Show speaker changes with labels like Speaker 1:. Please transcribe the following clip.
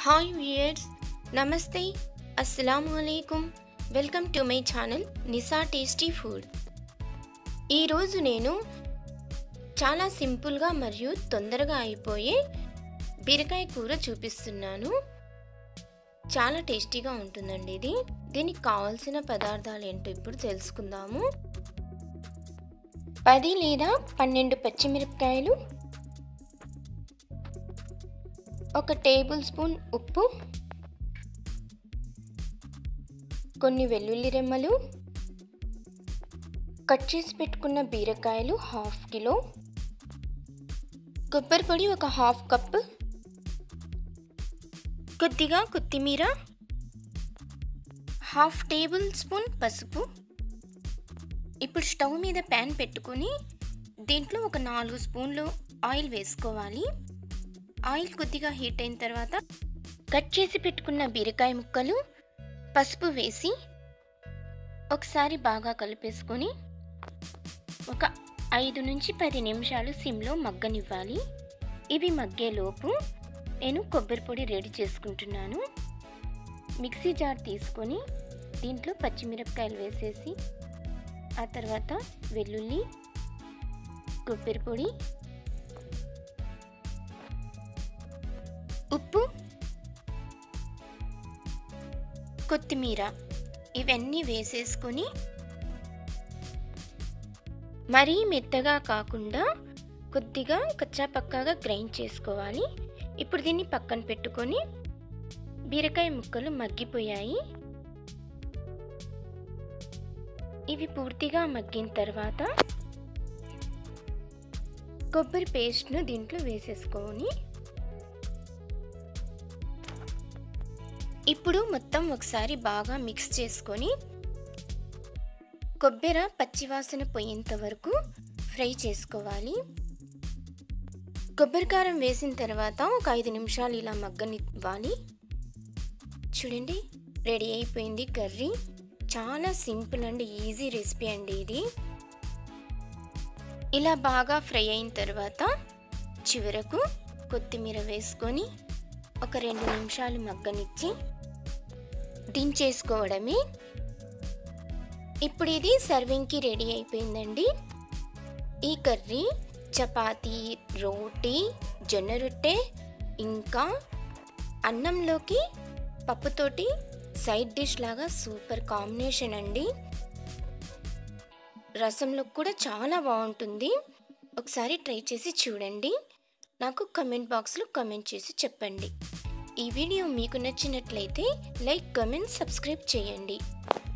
Speaker 1: hi viewers నమస్తే అస్సలాము అలైకుం welcome to my channel Nisa tasty food ఈరోజు నేను చాలా సింపుల్గా మరియు తొందరగా అయిపోయే బీరకాయ కూర చూపిస్తున్నాను చాలా టేస్టీగా ఉంటుందండి ఇది దీనికి కావాల్సిన పదార్థాలు ఏంటో ఇప్పుడు తెలుసుకుందాము పది లేదా పన్నెండు పచ్చిమిరపకాయలు ఒక టేబుల్ స్పూన్ ఉప్పు కొన్ని వెల్లుల్లి రెమ్మలు కట్ చేసి పెట్టుకున్న బీరకాయలు హాఫ్ కిలో కొబ్బరి పొడి ఒక హాఫ్ కప్ కొద్దిగా కొత్తిమీర హాఫ్ టేబుల్ స్పూన్ పసుపు ఇప్పుడు స్టవ్ మీద ప్యాన్ పెట్టుకొని దీంట్లో ఒక నాలుగు స్పూన్లు ఆయిల్ వేసుకోవాలి ఆయిల్ కొద్దిగా హీట్ అయిన తర్వాత కట్ చేసి పెట్టుకున్న బీరకాయ ముక్కలు పసుపు వేసి ఒకసారి బాగా కలిపేసుకొని ఒక ఐదు నుంచి పది నిమిషాలు సిమ్లో మగ్గనివ్వాలి ఇవి మగ్గేలోపు నేను కొబ్బరి పొడి రెడీ చేసుకుంటున్నాను మిక్సీ జార్ తీసుకొని దీంట్లో పచ్చిమిరపకాయలు వేసేసి ఆ తర్వాత వెల్లుల్లి కొబ్బరి పొడి ఉప్పు కొత్తిమీర ఇవన్నీ వేసేసుకొని మరీ మెత్తగా కాకుండా కొద్దిగా కచ్చా పక్కాగా గ్రైండ్ చేసుకోవాలి ఇప్పుడు దీన్ని పక్కన పెట్టుకొని బీరకాయ ముక్కలు మగ్గిపోయాయి ఇవి పూర్తిగా మగ్గిన తర్వాత కొబ్బరి పేస్ట్ను దీంట్లో వేసేసుకొని ఇప్పుడు మొత్తం ఒకసారి బాగా మిక్స్ చేసుకొని కొబ్బరి పచ్చివాసన పోయేంత వరకు ఫ్రై చేసుకోవాలి కొబ్బరి కారం వేసిన తర్వాత ఒక ఐదు నిమిషాలు ఇలా మగ్గనివ్వాలి చూడండి రెడీ అయిపోయింది కర్రీ చాలా సింపుల్ అండ్ ఈజీ రెసిపీ అండి ఇది ఇలా బాగా ఫ్రై అయిన తర్వాత చివరకు కొత్తిమీర వేసుకొని ఒక రెండు నిమిషాలు మగ్గనిచ్చి దించేసుకోవడమే ఇప్పుడు ఇది సర్వింగ్కి రెడీ అయిపోయిందండి ఈ కర్రీ చపాతీ రోటీ జొన్న రొట్టె ఇంకా అన్నంలోకి పప్పుతోటి సైడ్ డిష్ లాగా సూపర్ కాంబినేషన్ అండి రసంలో కూడా చాలా బాగుంటుంది ఒకసారి ట్రై చేసి చూడండి నాకు కమెంట్ బాక్స్లో కమెంట్ చేసి చెప్పండి ఈ వీడియో మీకు నచ్చినట్లయితే లైక్ కమెంట్ సబ్స్క్రైబ్ చేయండి